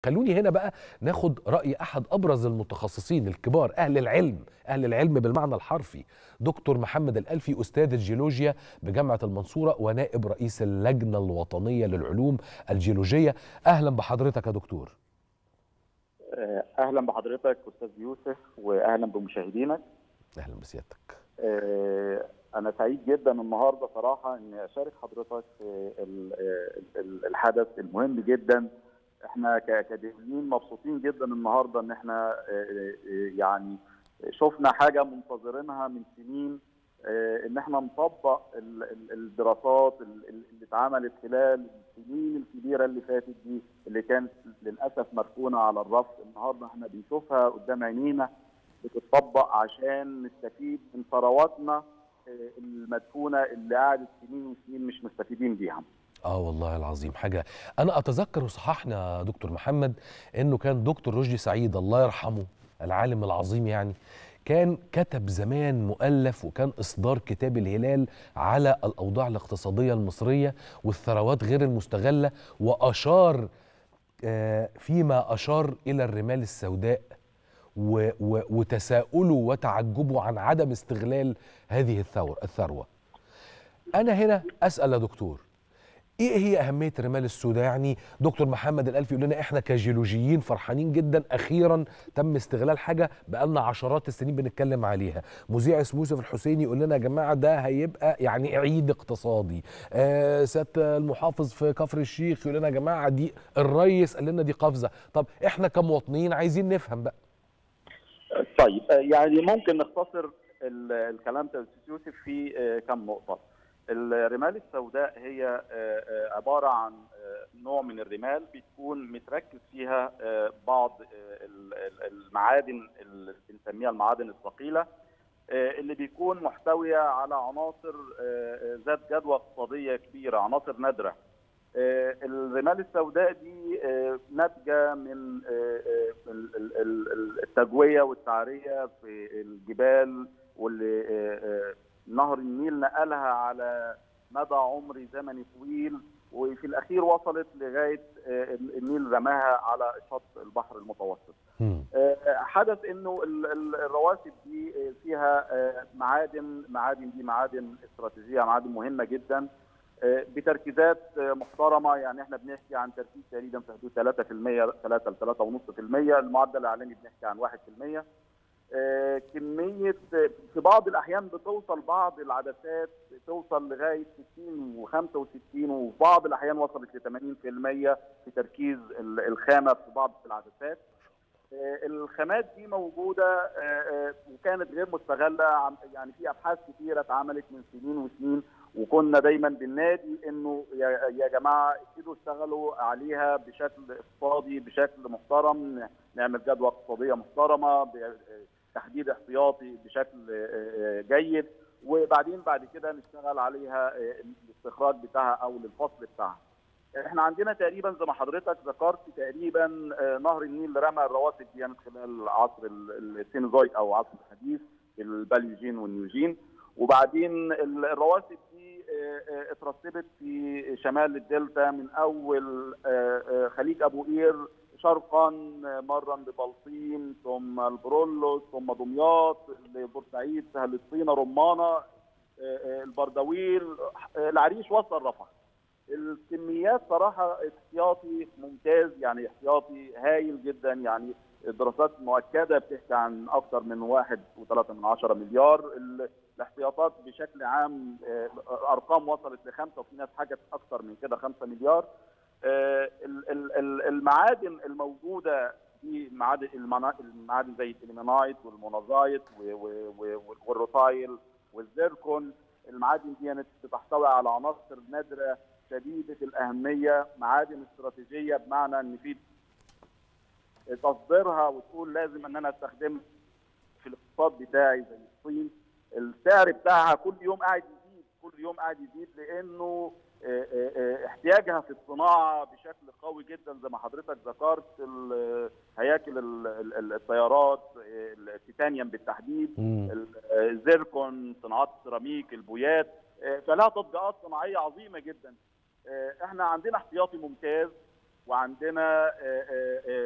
خلوني هنا بقى ناخد راي احد ابرز المتخصصين الكبار اهل العلم اهل العلم بالمعنى الحرفي دكتور محمد الالفي استاذ الجيولوجيا بجامعه المنصوره ونائب رئيس اللجنه الوطنيه للعلوم الجيولوجيه اهلا بحضرتك يا دكتور اهلا بحضرتك استاذ يوسف واهلا بمشاهدينك اهلا بسيادتك انا سعيد جدا النهارده صراحه اني اشارك حضرتك في الحدث المهم جدا احنا كاكاديميين مبسوطين جدا النهارده ان احنا يعني شفنا حاجه منتظرينها من سنين ان احنا نطبق الدراسات اللي اتعملت خلال السنين الكبيره اللي فاتت دي اللي كانت للاسف مركونه على الرف النهارده احنا بنشوفها قدام عينينا بتطبق عشان نستفيد من ثرواتنا المدفونه اللي قعدت سنين وسنين مش مستفيدين بيها. اه والله العظيم حاجه انا اتذكر وصححنا دكتور محمد انه كان دكتور رشدي سعيد الله يرحمه العالم العظيم يعني كان كتب زمان مؤلف وكان اصدار كتاب الهلال على الاوضاع الاقتصاديه المصريه والثروات غير المستغله واشار آه فيما اشار الى الرمال السوداء و و وتساؤله وتعجبه عن عدم استغلال هذه الثروه. انا هنا اسال يا دكتور ايه هي اهميه الرمال السوداء يعني دكتور محمد الالفي يقول لنا احنا كجيولوجيين فرحانين جدا اخيرا تم استغلال حاجه بقالنا عشرات السنين بنتكلم عليها مذيع اسمه يوسف الحسيني يقول لنا يا جماعه ده هيبقى يعني عيد اقتصادي آه سياده المحافظ في كفر الشيخ يقول لنا يا جماعه دي الريس قال لنا دي قفزه طب احنا كمواطنين عايزين نفهم بقى طيب يعني ممكن نختصر الكلام ده يوسف في كم نقطه الرمال السوداء هي عباره عن نوع من الرمال بتكون متركز فيها بعض المعادن اللي بنسميها المعادن الثقيله اللي بيكون محتويه على عناصر ذات جدوى اقتصاديه كبيره عناصر نادره الرمال السوداء دي ناتجه من التجويه والتعريه في الجبال واللي نهر النيل نقلها على مدى عمر زمني طويل وفي الاخير وصلت لغايه النيل رماها على شط البحر المتوسط. حدث انه الرواسب دي فيها معادن معادن دي معادن استراتيجيه معادن مهمه جدا بتركيزات محترمه يعني احنا بنحكي عن تركيز تقريبا في حدود 3% 3 ل 3.5% المعدل الاعلامي بنحكي عن 1% كميه في بعض الاحيان بتوصل بعض العدسات توصل لغايه 60 و65 وفي بعض الاحيان وصلت ل 80% في تركيز الخامه في بعض العدسات الخامات دي موجوده وكانت غير مستغله يعني في ابحاث كثيره اتعملت من سنين وسنين وكنا دايما بننادي انه يا جماعه ابتدوا اشتغلوا عليها بشكل اقتصادي بشكل محترم نعمل جدوى اقتصاديه محترمه تحديد احتياطي بشكل جيد وبعدين بعد كده نشتغل عليها الاستخراج بتاعها او للفصل بتاعها. احنا عندنا تقريبا زي ما حضرتك ذكرت تقريبا نهر النيل رمى الرواسب دي من خلال عصر السينوزويك او عصر الحديث الباليوجين والنيوجين وبعدين الرواسب دي اترسبت في شمال الدلتا من اول خليج ابو قير شرقا مرا ببلطيم ثم البرولوس ثم دمياط لبورسعيد سهل الطينه رمانه البردويل العريش وصل رفح الكميات صراحه احتياطي ممتاز يعني احتياطي هايل جدا يعني الدراسات مؤكده بتحكي عن اكثر من واحد وثلاثة من عشرة مليار الاحتياطات بشكل عام ارقام وصلت لخمسه وفي ناس حاجت اكثر من كده خمسة مليار المعادن الموجوده في معادن المعادن زي الاليمنايت والمونازايت والروتايل والزيركون المعادن دي بتحتوي على عناصر نادره شديده الاهميه معادن استراتيجيه بمعنى ان في تصديرها وتقول لازم ان انا استخدمها في الاقتصاد بتاعي زي الصين السعر بتاعها كل يوم قاعد يزيد كل يوم قاعد يزيد لانه احتياجها في الصناعه بشكل قوي جدا زي ما حضرتك ذكرت هياكل الطيارات التيتانيوم بالتحديد الزيركون صناعات السيراميك البويات فلها تطبيقات صناعيه عظيمه جدا احنا عندنا احتياطي ممتاز وعندنا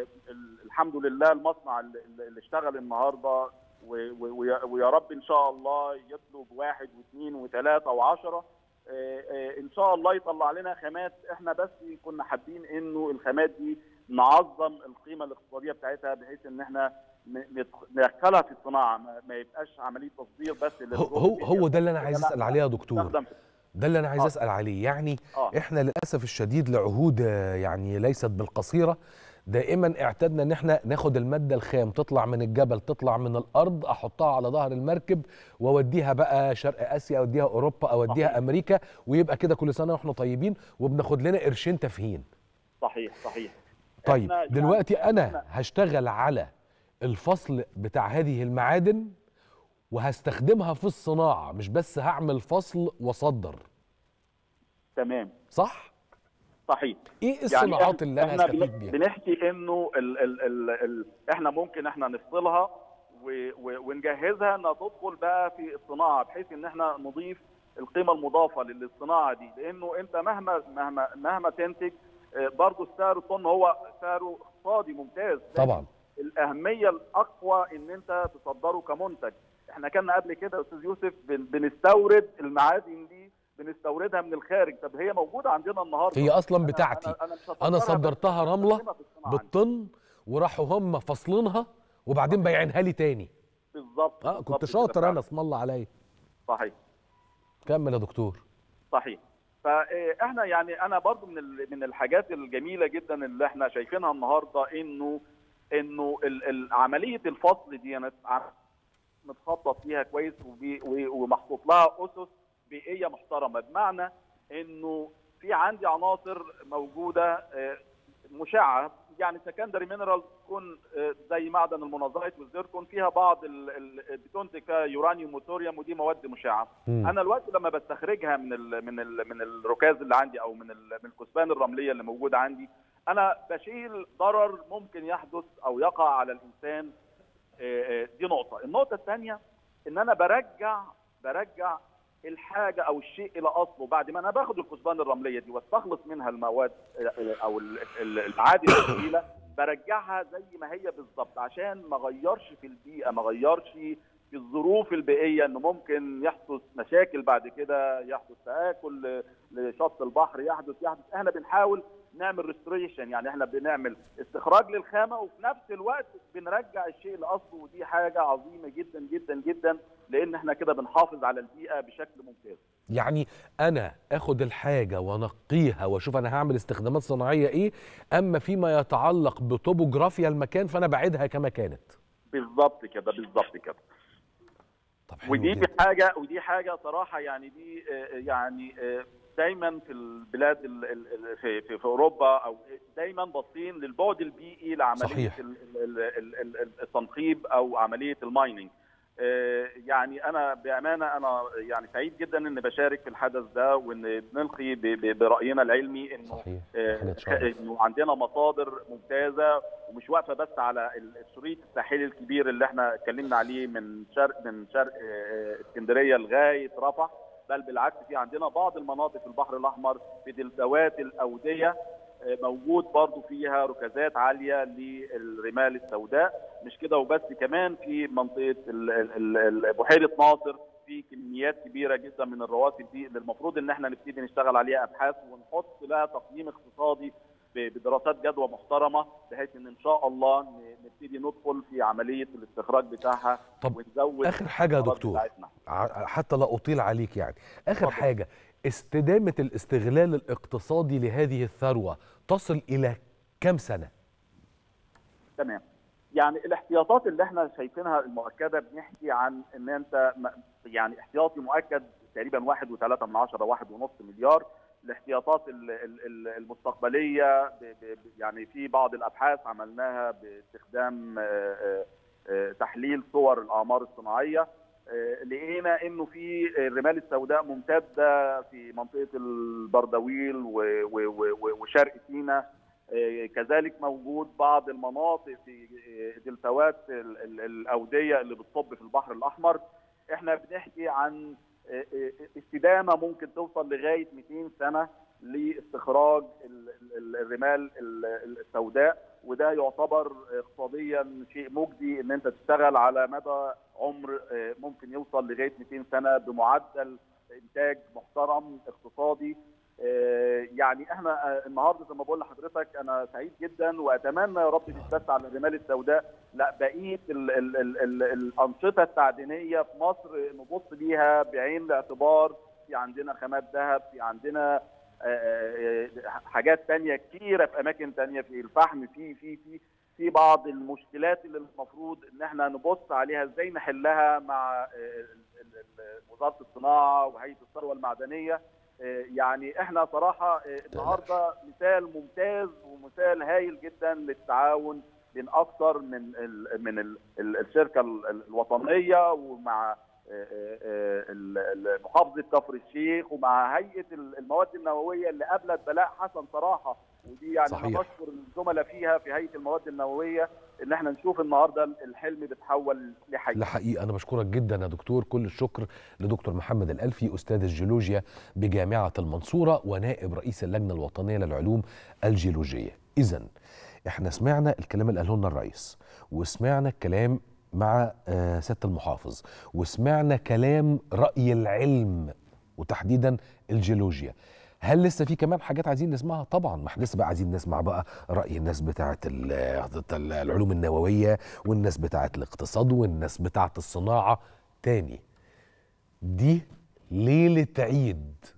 الحمد لله المصنع اللي اللي اشتغل النهارده و- و- ويا ويا رب ان شاء الله يطلب واحد واثنين وثلاثه وعشره آه، آه، ان شاء الله يطلع لنا خامات احنا بس كنا حابين انه الخامات دي نعظم القيمه الاقتصاديه بتاعتها بحيث ان احنا ن- ندخ- ندخلها في الصناعه ما ما يبقاش عمليه تصدير بس هو للرو هو, ماتيريال. هو ده اللي انا عايز لا، اسال عليه يا دكتور نستخدم في- ده اللي انا عايز آه. اسال عليه يعني اه احنا للاسف الشديد لعهود آه، يعني ليست بالقصيره دائما اعتدنا ان احنا ناخد الماده الخام تطلع من الجبل تطلع من الارض احطها على ظهر المركب واوديها بقى شرق اسيا اوديها اوروبا اوديها صحيح. امريكا ويبقى كده كل سنه واحنا طيبين وبناخد لنا قرشين تفهين صحيح صحيح طيب إحنا يعني دلوقتي انا إحنا- هشتغل على الفصل بتاع هذه المعادن وهستخدمها في الصناعه مش بس هعمل فصل واصدر تمام صح صحيح ايه الصناعات اللي انا احنا هستفيد بن- بيها بنحكي انه ال ال ال ال احنا ممكن احنا نفصلها و- و- ونجهزها انها تدخل بقى في الصناعه بحيث ان احنا نضيف القيمه المضافه للصناعه دي لانه انت مهما مهما مهما تنتج آه، برضه السعر الطن هو سعره اقتصادي ممتاز لكن طبعا الاهميه الاقوى ان انت تصدره كمنتج احنا كنا قبل كده يا استاذ يوسف بن- بنستورد المعادن دي بنستوردها من الخارج طب هي موجوده عندنا النهارده هي اصلا أنا- بتاعتي انا, أنا, مش انا هصدرها بس صدرتها رمله هستخدمها في الصناعة عندي. بالطن وراحوا هم فاصلينها وبعدين بايعينها لي تاني بالظبط اه بالظبط كنت كده شاطر فعلا. انا اسم الله عليا صحيح كمل يا دكتور صحيح فاحنا يعني انا برضو من ال- من الحاجات الجميله جدا اللي احنا شايفينها النهارده انه انه ال- ال- عمليه الفصل دي أنا ع- متخطط فيها كويس وبي- و- ومحطوط لها اسس بيئيه محترمه بمعنى انه في عندي عناصر موجوده آه، مشعه يعني سكندري مينرال تكون آه، زي معدن المنازيت والزيركون فيها بعض ال- ال- بتنتج فيها يورانيوم وثوريوم ودي مواد مشعه مم. انا الوقت لما بستخرجها من ال من ال من الركاز اللي عندي او من ال من الكثبان الرمليه اللي موجوده عندي انا بشيل ضرر ممكن يحدث او يقع على الانسان آه، آه، دي نقطه النقطه الثانيه ان انا برجع برجع الحاجه او الشيء الى اصله بعد ما انا باخد الكثبان الرمليه دي واستخلص منها المواد آه، او ال- ال- المعادن الثقيله برجعها زي ما هي بالظبط عشان ما اغيرش في البيئه ما اغيرش في الظروف البيئيه انه ممكن يحدث مشاكل بعد كده يحدث تاكل لشط البحر يحدث يحدث احنا بنحاول نعمل ريستوريشن يعني احنا بنعمل استخراج للخامه وفي نفس الوقت بنرجع الشيء لاصله ودي حاجه عظيمه جدا جدا جدا لان احنا كده بنحافظ على البيئه بشكل ممتاز يعني انا اخد الحاجه وانقيها واشوف انا هعمل استخدامات صناعيه ايه اما فيما يتعلق بطوبوجرافيا المكان فانا بعيدها كما كانت بالظبط كده بالظبط كده طب حلو ودي جدا. حاجه ودي حاجه صراحه يعني دي آه، يعني آه، دايما في البلاد ال- ال- ال- في, في, في اوروبا او دايما باصين للبعد البيئي لعمليه صحيح. ال- ال- ال- ال- ال- التنقيب او عمليه المايننج آه، يعني انا بامانه انا يعني سعيد جدا ان بشارك في الحدث ده وان بنلقي ب- ب- براينا العلمي انه صحيح آه، حاجة تشرف. انه عندنا مصادر ممتازه ومش واقفه بس على الشريط الساحلي الكبير اللي احنا اتكلمنا عليه من شرق من شرق آه، اسكندريه لغايه رفح بل بالعكس في عندنا بعض المناطق في البحر الاحمر في دلتوات الاوديه آه، موجود برضو فيها ركازات عاليه للرمال السوداء مش كده وبس كمان في منطقه ال- ال- ال- بحيره ناصر في كميات كبيره جدا من الرواسب دي اللي المفروض ان احنا نبتدي نشتغل عليها ابحاث ونحط لها تقييم اقتصادي ب- بدراسات جدوى محترمه بحيث ان ان شاء الله ن- نبتدي ندخل في عمليه الاستخراج بتاعها طب ونزود اخر حاجه يا الثمرات دكتور بتاعتنا. ع- حتى لا اطيل عليك يعني اخر اتفضل. حاجه استدامه الاستغلال الاقتصادي لهذه الثروه تصل الى كم سنه تمام يعني الاحتياطات اللي احنا شايفينها المؤكده بنحكي عن ان انت م- يعني احتياطي مؤكد تقريبا واحد وثلاثة من عشرة واحد ونص مليار الاحتياطات ال- ال- ال- المستقبليه ب- ب- ب- يعني في بعض الابحاث عملناها باستخدام آه، آه، آه، تحليل صور الاعمار الصناعيه آه، لقينا انه في الرمال السوداء ممتده في منطقه البردويل و- و- و- وشرق سيناء آه، كذلك موجود بعض المناطق في آه، دلتوات ال- ال- الاوديه اللي بتصب في البحر الاحمر احنا بنحكي عن آه، آه، استدامه ممكن توصل لغايه 200 سنه لاستخراج ال- ال- الرمال ال- السوداء وده يعتبر اقتصاديا شيء مجدي ان انت تشتغل على مدى عمر ممكن يوصل لغايه 200 سنه بمعدل انتاج محترم اقتصادي يعني احنا النهارده زي ما بقول لحضرتك انا سعيد جدا واتمنى يا رب مش بس على الرمال السوداء لا بقيه ال ال ال ال الانشطه التعدينيه في مصر نبص ليها بعين الاعتبار في عندنا خامات ذهب في عندنا حاجات تانية كتيره في اماكن تانية في الفحم في في في في بعض المشكلات اللي المفروض ان احنا نبص عليها ازاي نحلها مع وزاره الصناعه وهيئه الثروه المعدنيه يعني احنا صراحه النهارده مثال ممتاز ومثال هايل جدا للتعاون بين اكثر من ال من ال الشركه الوطنيه ومع محافظه كفر الشيخ ومع هيئه المواد النوويه اللي قابلت بلاء حسن صراحه ودي يعني صحيح. انا بشكر الزملاء فيها في هيئه المواد النوويه ان احنا نشوف النهارده الحلم بيتحول لحقيقه لحقيقه انا بشكرك جدا يا دكتور كل الشكر لدكتور محمد الالفي استاذ الجيولوجيا بجامعه المنصوره ونائب رئيس اللجنه الوطنيه للعلوم الجيولوجيه اذا احنا سمعنا الكلام اللي قاله لنا الرئيس وسمعنا الكلام مع آه سياده المحافظ وسمعنا كلام راي العلم وتحديدا الجيولوجيا هل لسه في كمان حاجات عايزين نسمعها طبعا ما احنا لسه بقى عايزين نسمع بقى راي الناس بتاعه العلوم النوويه والناس بتاعه الاقتصاد والناس بتاعه الصناعه تاني دي ليله عيد